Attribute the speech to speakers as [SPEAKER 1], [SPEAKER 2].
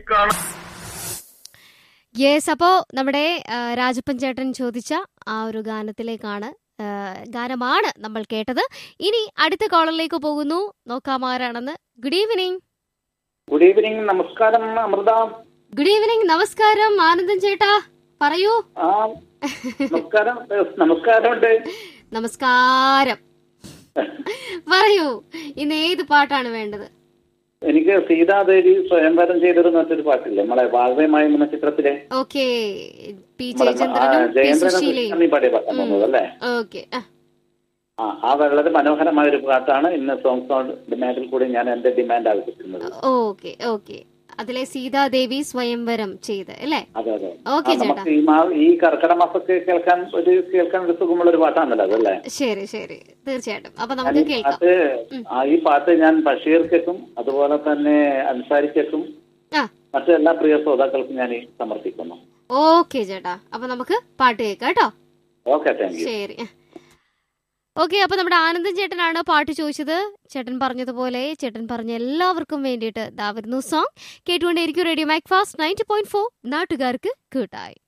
[SPEAKER 1] കാണാൻ
[SPEAKER 2] യെസ് അപ്പോ നമ്മുടെ ആ, രാജപ്പൻ ചേട്ടൻ ചോദിച്ച ആ ഒരു ഗാനത്തിലേക്കാണ് ആ, ഗാനമാണ് നമ്മൾ കേട്ടത് ഇനി അടുത്ത കോളറിലേക്ക് പോകുന്നു നോക്കാം ആരാണെന്ന് ഗുഡ് ഈവനിങ്
[SPEAKER 3] ഗുഡ് ഈവനിങ് നമസ്കാരം അമൃത
[SPEAKER 2] ഗുഡ് ഈവനിങ് നമസ്കാരം ആനന്ദൻ ചേട്ടാ പറയൂ
[SPEAKER 3] ആ നമസ്കാരം നമസ്കാരമുണ്ട്
[SPEAKER 2] നമസ്കാരം പറയൂ ഇന്ന് ഏത് പാട്ടാണ് വേണ്ടത്
[SPEAKER 3] എനിക്ക് സീതാദേവി സ്വയംവരം ചെയ്തൊരു മറ്റൊരു പാട്ടില്ലേ നമ്മളെ വാഴവയമായ എന്ന ചിത്രത്തിലെ
[SPEAKER 2] ഓക്കെ പി
[SPEAKER 3] നമ്മളെ, ആ,
[SPEAKER 2] ജയചന്ദ്രനും പി
[SPEAKER 3] ജയേന്ദ്രനും
[SPEAKER 2] സുശീലയും
[SPEAKER 3] കൃഷ്ണനും പാടിയ പാട്ടാണ് തോന്നുന്നത് അല്ലേ
[SPEAKER 2] ഓക്കെ
[SPEAKER 3] ആ ആ വളരെ മനോഹരമായ ഒരു പാട്ടാണ് ഇന്ന് സോങ് സൗണ്ട് ഡിമാൻഡിൽ കൂടി ഞാൻ എന്റെ ഡിമാൻഡ് ആവശ്യപ്പെടുന്നത്
[SPEAKER 2] ഓക്കെ ഓക്കെ അതിലെ സീതാദേവി സ്വയംവരം ചെയ്ത് അല്ലേ
[SPEAKER 3] അതെ അതെ
[SPEAKER 2] ഓക്കെ
[SPEAKER 3] ആ,
[SPEAKER 2] ചേട്ടാ
[SPEAKER 3] നമുക്ക് ഈ മാ ഈ കർക്കിടക മാസമൊക്കെ കേൾക്കാൻ ഒരു കേൾക്കാൻ ഒരു സുഖമുള്ള ഒരു പാട്ടാണല്ലോ അതല്ലേ
[SPEAKER 2] ശരി ശരി തീർച്ചയായിട്ടും അപ്പൊ നമുക്ക്
[SPEAKER 3] ഞാൻ ഈ
[SPEAKER 2] കേൾക്കാം
[SPEAKER 3] പാട്ട് ആ ഈ പാട്ട് ഞാൻ ബഷീർക്കും അതുപോലെ തന്നെ അൻസാരിക്കും
[SPEAKER 2] ആ
[SPEAKER 3] മറ്റു എല്ലാ പ്രിയ ശ്രോതാക്കൾക്കും ഞാൻ ഈ സമർപ്പിക്കുന്നു
[SPEAKER 2] ഓക്കെ ചേട്ടാ അപ്പൊ നമുക്ക് പാട്ട് കേൾക്കാം കേട്ടോ
[SPEAKER 3] ഓക്കെ താങ്ക് യു
[SPEAKER 2] ശരി ഓക്കെ അപ്പൊ നമ്മുടെ ആനന്ദൻ ചേട്ടനാണ് പാട്ട് ചോദിച്ചത് ചേട്ടൻ പറഞ്ഞതുപോലെ ചേട്ടൻ പറഞ്ഞ എല്ലാവർക്കും വേണ്ടിയിട്ട് ദാ വരുന്നു സോങ് കേട്ടുകൊണ്ടേയിരിക്കും radio mac fast ninety point four നാട്ടുകാർക്ക് കൂട്ടായി